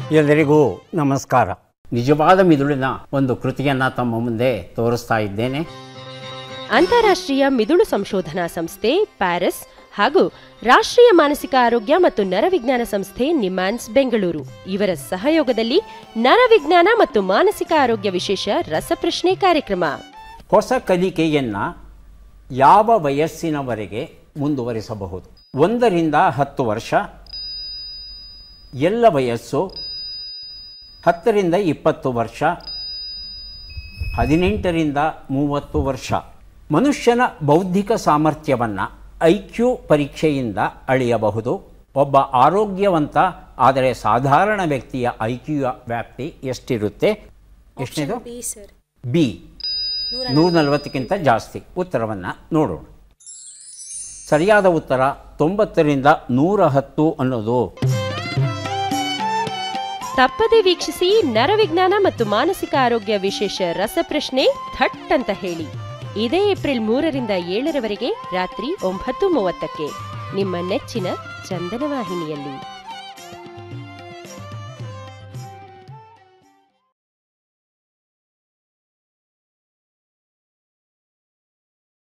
ಎಲ್ಲರಿಗೂ ನಮಸ್ಕಾರ ನಿಜವಾದ ಮಿದುಳಿನ ಒಂದು ಕೃತಿಯನ್ನು ತಮ್ಮ ಮುಂದೆ ತೋರಿಸ್ತಾ ಇದ್ದೇನೆ ಅಂತಾರಾಷ್ಟ್ರೀಯ ಮಿದುಳು ಸಂಶೋಧನಾ ಸಂಸ್ಥೆ ಪ್ಯಾರಿಸ್ ಹಾಗೂ ರಾಷ್ಟ್ರೀಯ ಮಾನಸಿಕ ಆರೋಗ್ಯ ಮತ್ತು ನರವಿಜ್ಞಾನ ಸಂಸ್ಥೆ ನಿಮ್ಯಾನ್ಸ್ ಬೆಂಗಳೂರು ಇವರ ಸಹಯೋಗದಲ್ಲಿ ನರವಿಜ್ಞಾನ ಮತ್ತು ಮಾನಸಿಕ ಆರೋಗ್ಯ ವಿಶೇಷ ರಸಪ್ರಶ್ನೆ ಕಾರ್ಯಕ್ರಮ ಹೊಸ ಕಲಿಕೆಯನ್ನು ಯಾವ ವಯಸ್ಸಿನವರೆಗೆ ಮುಂದುವರಿಸಬಹುದು ಒಂದರಿಂದ ಹತ್ತು ವರ್ಷ ಎಲ್ಲ ವಯಸ್ಸು ಹತ್ತರಿಂದ ಇಪ್ಪತ್ತು ವರ್ಷ ಹದಿನೆಂಟರಿಂದ ಮೂವತ್ತು ವರ್ಷ ಮನುಷ್ಯನ ಬೌದ್ಧಿಕ ಸಾಮರ್ಥ್ಯವನ್ನು ಐ ಕ್ಯೂ ಪರೀಕ್ಷೆಯಿಂದ ಅಳೆಯಬಹುದು ಒಬ್ಬ ಆರೋಗ್ಯವಂತ ಆದರೆ ಸಾಧಾರಣ ವ್ಯಕ್ತಿಯ ಐ ಕ್ಯೂ ವ್ಯಾಪ್ತಿ ಎಷ್ಟಿರುತ್ತೆ ಎಷ್ಟನೇದು ಬಿ ಸರ್ ಬಿ ನೂರ ನಲವತ್ತಕ್ಕಿಂತ ಜಾಸ್ತಿ ಉತ್ತರವನ್ನು ನೋಡೋಣ ಸರಿಯಾದ ಉತ್ತರ ತೊಂಬತ್ತರಿಂದ ನೂರ ಹತ್ತು ಅನ್ನೋದು ತಪ್ಪದೆ ವೀಕ್ಷಿಸಿ ನರವಿಜ್ಞಾನ ಮತ್ತು ಮಾನಸಿಕ ಆರೋಗ್ಯ ವಿಶೇಷ ರಸಪ್ರಶ್ನೆ ಥಟ್ ಅಂತ ಹೇಳಿ ಇದೇ ಏಪ್ರಿಲ್ ಮೂರರಿಂದ ಏಳರವರೆಗೆ ರಾತ್ರಿ ಒಂಬತ್ತು ಮೂವತ್ತಕ್ಕೆ ನಿಮ್ಮ ನೆಚ್ಚಿನ ಚಂದನ ವಾಹಿನಿಯಲ್ಲಿ